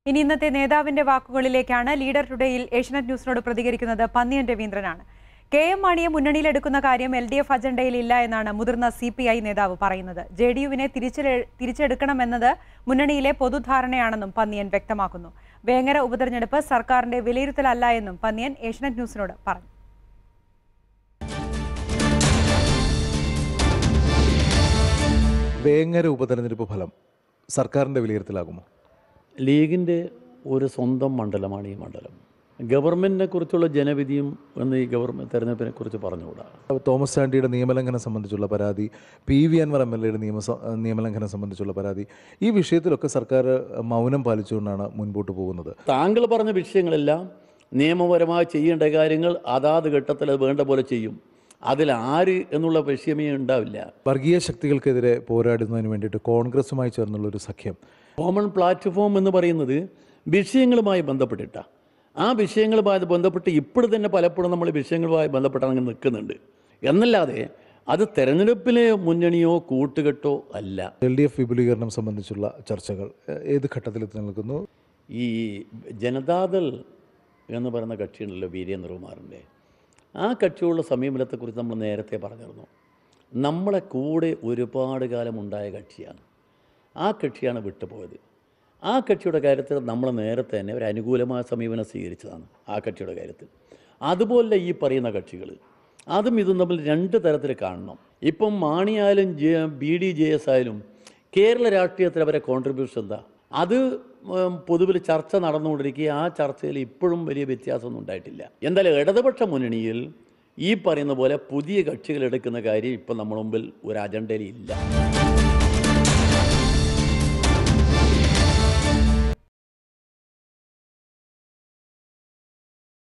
ഇനി ഇന്നത്തെ നേതാവിന്റെ വാക്കുകളിലേക്കാണ് ലീഡർ ടുഡേയിൽ ഏഷ്യനെറ്റ് ന്യൂസിനോട് പ്രതികരിക്കുന്നത് പന്നിയൻ രവീന്ദ്രനാണ് കെ എം മാണിയെ മുന്നണിയിലെടുക്കുന്ന കാര്യം എൽ ഡി എഫ് അജണ്ടയിൽ ഇല്ല എന്നാണ് മുതിർന്ന സി പി ഐ നേതാവ് പറയുന്നത് ജെ ഡി യുവിനെ തിരിച്ചെടുക്കണമെന്നത് മുന്നണിയിലെ പൊതുധാരണയാണെന്നും പന്നിയൻ വ്യക്തമാക്കുന്നു വേങ്ങര ഉപതെരഞ്ഞെടുപ്പ് സർക്കാരിന്റെ വിലയിരുത്തലല്ല എന്നും പന്നിയൻ ഏഷ്യനെറ്റ് ന്യൂസിനോട് പറഞ്ഞു വേങ്ങര ഉപതെരഞ്ഞെടുപ്പ് ഫലം സർക്കാരിൻ്റെ വിലയിരുത്തലാകുമോ ലീഗിൻ്റെ ഒരു സ്വന്തം മണ്ഡലമാണ് ഈ മണ്ഡലം ഗവൺമെൻറ്റിനെ കുറിച്ചുള്ള ജനവിധിയും എന്ന് ഈ ഗവൺമെൻറ് തെരഞ്ഞെടുപ്പിനെ കുറിച്ച് പറഞ്ഞുകൂടാ തോമസ് ചാണ്ടിയുടെ നിയമലംഘനം സംബന്ധിച്ചുള്ള പരാതി P V Anvar M L എയുടെ നിയമ നിയമലംഘനം സംബന്ധിച്ചുള്ള പരാതി ഈ വിഷയത്തിലൊക്കെ സർക്കാർ മൗനം പാലിച്ചുകൊണ്ടാണ് മുൻപോട്ട് പോകുന്നത് താങ്കൾ പറഞ്ഞ വിഷയങ്ങളെല്ലാം നിയമപരമായി ചെയ്യേണ്ട കാര്യങ്ങൾ അതാത് ഘട്ടത്തിൽ അത് വേണ്ട പോലെ ചെയ്യും അതിൽ ആര് എന്നുള്ള വിഷയമേ ഉണ്ടാവില്ല വർഗീയ ശക്തികൾക്കെതിരെ പോരാടുന്നതിന് വേണ്ടിയിട്ട് കോൺഗ്രസുമായി ചേർന്നുള്ള ഒരു സഖ്യം കോമൺ പ്ലാറ്റ്ഫോം എന്ന് പറയുന്നത് വിഷയങ്ങളുമായി ബന്ധപ്പെട്ടിട്ട ആ വിഷയങ്ങളുമായി ബന്ധപ്പെട്ട് ഇപ്പോൾ തന്നെ പലപ്പോഴും നമ്മൾ വിഷയങ്ങളുമായി ബന്ധപ്പെട്ടാണ് അങ്ങനെ നിൽക്കുന്നുണ്ട് എന്നല്ലാതെ അത് തെരഞ്ഞെടുപ്പിലെ മുന്നണിയോ കൂട്ടുകെട്ടോ അല്ല എൽ ഡി എഫ് വിപുലീകരണം സംബന്ധിച്ചുള്ള ചർച്ചകൾ ഏ- ഏത് ഘട്ടത്തിലെത്തി നിൽക്കുന്നു ഈ ജനതാദൾ എന്ന് പറയുന്ന കക്ഷിയുണ്ടല്ലോ വീരേന്ദ്രകുമാറിൻ്റെ ആ കക്ഷിയുള്ള സമീപനത്തെക്കുറിച്ച് നമ്മൾ നേരത്തെ പറഞ്ഞിരുന്നു നമ്മളെ കൂടെ ഒരുപാട് കാലം ഉണ്ടായ കക്ഷിയാണ് ആ കക്ഷിയാണ് വിട്ടുപോയത് ആ കക്ഷിയുടെ കാര്യത്തിൽ നമ്മൾ നേരത്തെ തന്നെ ഒരു അനുകൂലമായ സമീപനം സ്വീകരിച്ചതാണ് ആ കക്ഷിയുടെ കാര്യത്തിൽ അതുപോലെ ഈ പറയുന്ന കക്ഷികൾ അതും ഇതും തമ്മിൽ രണ്ട് തരത്തിൽ കാണണം ഇപ്പം മാണിയായാലും J B D J S ആയാലും കേരള രാഷ്ട്രീയത്തിൽ അവരെ കോൺട്രിബ്യൂഷൻ എന്താ അത് ഉം, പൊതുവിൽ ചർച്ച നടന്നുകൊണ്ടിരിക്കുക ആ ചർച്ചയിൽ ഇപ്പോഴും വലിയ വ്യത്യാസമൊന്നും ഉണ്ടായിട്ടില്ല എന്തായാലും ഇടതുപക്ഷ മുന്നണിയിൽ ഈ പറയുന്ന പോലെ പുതിയ കക്ഷികൾ എടുക്കുന്ന കാര്യം ഇപ്പം നമ്മുടെ മുമ്പിൽ ഒരു അജണ്ടയിൽ ഇല്ല